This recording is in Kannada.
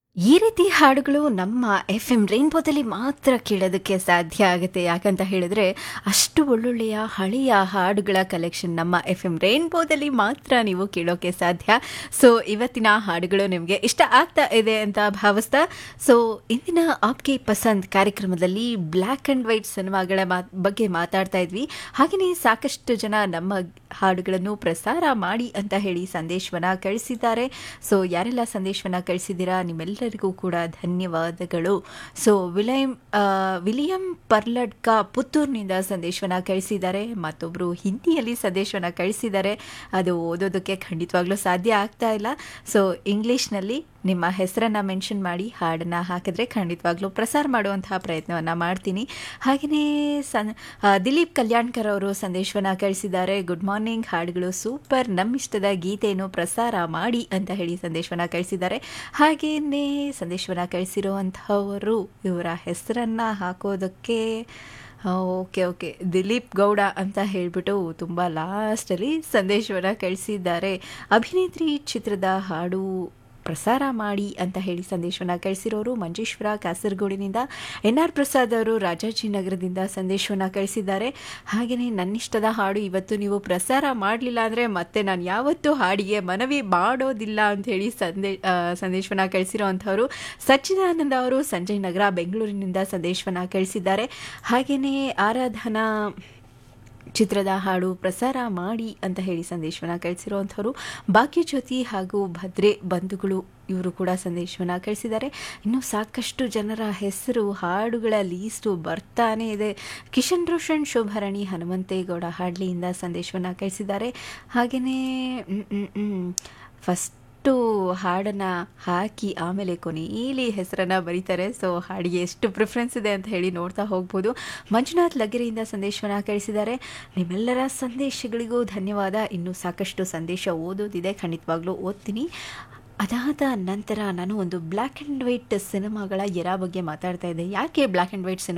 ಈ ರೀತಿ ಹಾಡುಗಳು ನಮ್ಮ ಎಫ್ ಎಂ ರೈನ್ಬೋದಲ್ಲಿ ಮಾತ್ರ ಕೇಳೋದಕ್ಕೆ ಸಾಧ್ಯ ಆಗುತ್ತೆ ಯಾಕಂತ ಹೇಳಿದ್ರೆ ಅಷ್ಟು ಒಳ್ಳೊಳ್ಳೆಯ ಹಳೆಯ ಹಾಡುಗಳ ಕಲೆಕ್ಷನ್ ನಮ್ಮ ಎಫ್ ಎಂ ರೈನ್ಬೋದಲ್ಲಿ ಮಾತ್ರ ನೀವು ಕೇಳೋಕೆ ಸಾಧ್ಯ ಸೊ ಇವತ್ತಿನ ಹಾಡುಗಳು ನಿಮಗೆ ಇಷ್ಟ ಆಗ್ತಾ ಇದೆ ಅಂತ ಭಾವಿಸ್ತಾ ಸೊ ಇಂದಿನ ಆಪ್ಗೆ ಪಸಂದ್ ಕಾರ್ಯಕ್ರಮದಲ್ಲಿ ಬ್ಲ್ಯಾಕ್ ಆ್ಯಂಡ್ ವೈಟ್ ಸಿನಿಮಾಗಳ ಮಾತ್- ಬಗ್ಗೆ ಮಾತಾಡ್ತಾ ಇದ್ವಿ ಹಾಗೆಯೇ ಸಾಕಷ್ಟು ಜನ ನಮ್ಮ ಹಾಡುಗಳನ್ನು ಪ್ರಸಾರ ಮಾಡಿ ಅಂತ ಹೇಳಿ ಸಂದೇಶವನ್ನ ಕಳಿಸಿದ್ದಾರೆ ಸೊ ಯಾರೆಲ್ಲ ಸಂದೇಶವನ್ನ ಕಳಿಸಿದ್ದೀರಾ ನಿಮ್ಮೆಲ್ಲರಿಗೂ ಕೂಡ ಧನ್ಯವಾದಗಳು ಸೊ ವಿಲಿಯಂ ಆ, ವಿಲಿಯಂ ಪರ್ಲಡ್ಕ ಪುತ್ತೂರಿನಿಂದ ಸಂದೇಶವನ್ನ ಕಳಿಸಿದ್ದಾರೆ ಮತ್ತೊಬ್ಬರು ಹಿಂದಿಯಲ್ಲಿ ಸಂದೇಶವನ್ನ ಕಳಿಸಿದ್ದಾರೆ ಅದು ಓದೋದಕ್ಕೆ ಖಂಡಿತವಾಗ್ಲೂ ಸಾಧ್ಯ ಆಗ್ತಾ ಇಲ್ಲ ಸೊ ಇಂಗ್ಲೀಷ್ನಲ್ಲಿ ನಿಮ್ಮ ಹೆಸರನ್ನ ಮೆನ್ಷನ್ ಮಾಡಿ ಹಾಡನ್ನ ಹಾಕಿದ್ರೆ ಖಂಡಿತವಾಗ್ಲೂ ಪ್ರಸಾರ ಮಾಡುವಂತಹ ಪ್ರಯತ್ನವನ್ನ ಮಾಡ್ತೀನಿ ಹಾಗೆಯೇ ಸನ್ ಆ, ದಿಲೀಪ್ ಕಲ್ಯಾಣ್ಕರ್ ಅವರು ಸಂದೇಶವನ್ನ ಕಳಿಸಿದ್ದಾರೆ ಗುಡ್ ಮಾರ್ನಿಂಗ್ ಹಾಡುಗಳು ಸೂಪರ್ ನಮ್ಮಿಷ್ಟದ ಗೀತೆಯನ್ನು ಪ್ರಸಾರ ಮಾಡಿ ಅಂತ ಹೇಳಿ ಸಂದೇಶವನ್ನ ಕಳಿಸಿದ್ದಾರೆ ಹಾಗೆಯೇ ಸಂದೇಶವನ್ನ ಕಳಿಸಿರುವಂಥವರು ಇವರ ಹೆಸರನ್ನ ಹಾಕೋದಕ್ಕೆ ಓಕೆ ಓಕೆ ದಿಲೀಪ್ ಗೌಡ ಅಂತ ಹೇಳಿಬಿಟ್ಟು ತುಂಬ ಲಾಸ್ಟಲ್ಲಿ ಸಂದೇಶವನ್ನು ಕಳಿಸಿದ್ದಾರೆ ಅಭಿನೇತ್ರಿ ಚಿತ್ರದ ಹಾಡು ಪ್ರಸಾರ ಮಾಡಿ ಅಂತ ಹೇಳಿ ಸಂದೇಶವನ್ನು ಕಳಿಸಿರೋರು ಮಂಜೇಶ್ವರ ಕಾಸರಗೋಡಿನಿಂದ ಎನ್ ಆರ್ ಪ್ರಸಾದ್ ಅವರು ರಾಜಾಜಿನಗರದಿಂದ ಸಂದೇಶವನ್ನು ಕಳಿಸಿದ್ದಾರೆ ಹಾಗೆಯೇ ನನ್ನಿಷ್ಟದ ಹಾಡು ಇವತ್ತು ನೀವು ಪ್ರಸಾರ ಮಾಡಲಿಲ್ಲ ಅಂದರೆ ಮತ್ತೆ ನಾನು ಯಾವತ್ತೂ ಹಾಡಿಗೆ ಮನವಿ ಮಾಡೋದಿಲ್ಲ ಅಂತ ಹೇಳಿ ಸಂದೇ ಆ, ಸಂದೇಶವನ್ನು ಕಳಿಸಿರುವಂಥವರು ಸಚ್ಚಿದಾನಂದ ಅವರು ಸಂಜಯ್ ನಗರ ಬೆಂಗಳೂರಿನಿಂದ ಸಂದೇಶವನ್ನು ಕಳಿಸಿದ್ದಾರೆ ಹಾಗೆಯೇ ಆರಾಧನಾ ಚಿತ್ರದ ಹಾಡು ಪ್ರಸಾರ ಮಾಡಿ ಅಂತ ಹೇಳಿ ಸಂದೇಶವನ್ನು ಕಳಿಸಿರುವಂಥವ್ರು ಭಾಗ್ಯಜ್ಯೋತಿ ಹಾಗೂ ಭದ್ರೆ ಬಂಧುಗಳು ಇವರು ಕೂಡ ಸಂದೇಶವನ್ನು ಕಳಿಸಿದ್ದಾರೆ ಇನ್ನು ಸಾಕಷ್ಟು ಜನರ ಹೆಸರು ಹಾಡುಗಳ ಲೀಸ್ಟು ಬರ್ತಾನೆ ಇದೆ ಕಿಶನ್ ರೋಷನ್ ಶೋಭರಣಿ ಹನುಮಂತೇಗೌಡ ಹಾಡ್ಲಿಯಿಂದ ಸಂದೇಶವನ್ನು ಕಳಿಸಿದ್ದಾರೆ ಹಾಗೆಯೇ ಫಸ್ಟ್ ಎಷ್ಟು ಹಾಡನ್ನು ಹಾಕಿ ಆಮೇಲೆ ಕೊನೆಯಲ್ಲಿ ಹೆಸರನ್ನು ಬರೀತಾರೆ ಸೊ ಹಾಡಿಗೆ ಎಷ್ಟು ಪ್ರಿಫರೆನ್ಸ್ ಇದೆ ಅಂತ ಹೇಳಿ ನೋಡ್ತಾ ಹೋಗ್ಬೋದು ಮಂಜುನಾಥ್ ಲಗ್ಗೆರೆಯಿಂದ ಸಂದೇಶವನ್ನು ಕಳಿಸಿದ್ದಾರೆ ನಿಮ್ಮೆಲ್ಲರ ಸಂದೇಶಗಳಿಗೂ ಧನ್ಯವಾದ ಇನ್ನೂ ಸಾಕಷ್ಟು ಸಂದೇಶ ಓದೋದಿದೆ ಖಂಡಿತವಾಗ್ಲೂ ಓದ್ತೀನಿ ಅದಾದ ನಂತರ ನಾನು ಒಂದು ಬ್ಲ್ಯಾಕ್ ಆ್ಯಂಡ್ ವೈಟ್ ಸಿನಿಮಾಗಳ ಎರ ಬಗ್ಗೆ ಮಾತಾಡ್ತಾ ಇದ್ದೆ ಯಾಕೆ ಬ್ಲ್ಯಾಕ್ ಆ್ಯಂಡ್ ವೈಟ್ ಸಿನಿಮಾ